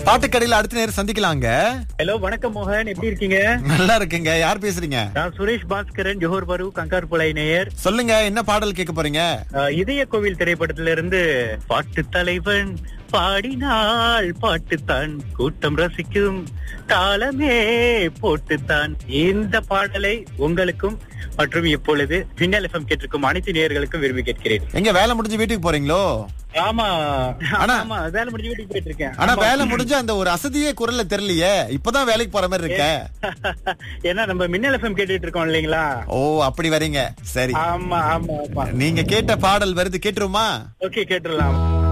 பாட்டுக்கடையில அடுத்த நேரம் சந்திக்கலாங்க ஹலோ வணக்கம் மோகன் எப்படி இருக்கீங்க நல்லா இருக்குங்க யார் பேசுறீங்க நான் சுரேஷ் பாஸ்கரன் ஜோஹர் பரு கங்கார் புலை நேயர் சொல்லுங்க என்ன பாடல் கேட்க போறீங்க அஹ், இதய கோவில் திரைப்படத்துல இருந்து பாட்டு தலைவன் பாடினாள் பாட்டுத்தான் கூட்டம் ரசிக்கும் தாளமே போட்டுத்தான் இந்த பாடலை உங்களுக்கும் மற்றும் இப்பொழுது விண்ணல் எஃப்எம் கேட்டிருக்கும் அனைத்து நேயர்களுக்கும் விரும்பி கேட்கிறேன் எங்க வேலை முடிஞ்சு வீட்டுக்கு போறீங்களோ ஆமா ஆனா- ஆமா வேலை முடிஞ்சு வீட்டுக்கு போயிட்டு இருக்கேன் ஆனா ஆமா. வேலை முடிஞ்சு அந்த ஒரு அசதியே குரல்ல தெரியலையே இப்பதான் வேலைக்கு போற மாதிரி இருக்க ஏன்னா நம்ம மின்னல் எஃப்எம் கேட்டுட்டு இருக்கோம் இல்லைங்களா ஓ அப்படி வரீங்க சரி ஆமா ஆமா ஆமா நீங்க கேட்ட பாடல் வருது கேட்டுருமா ஓகே கேட்டுடலாம்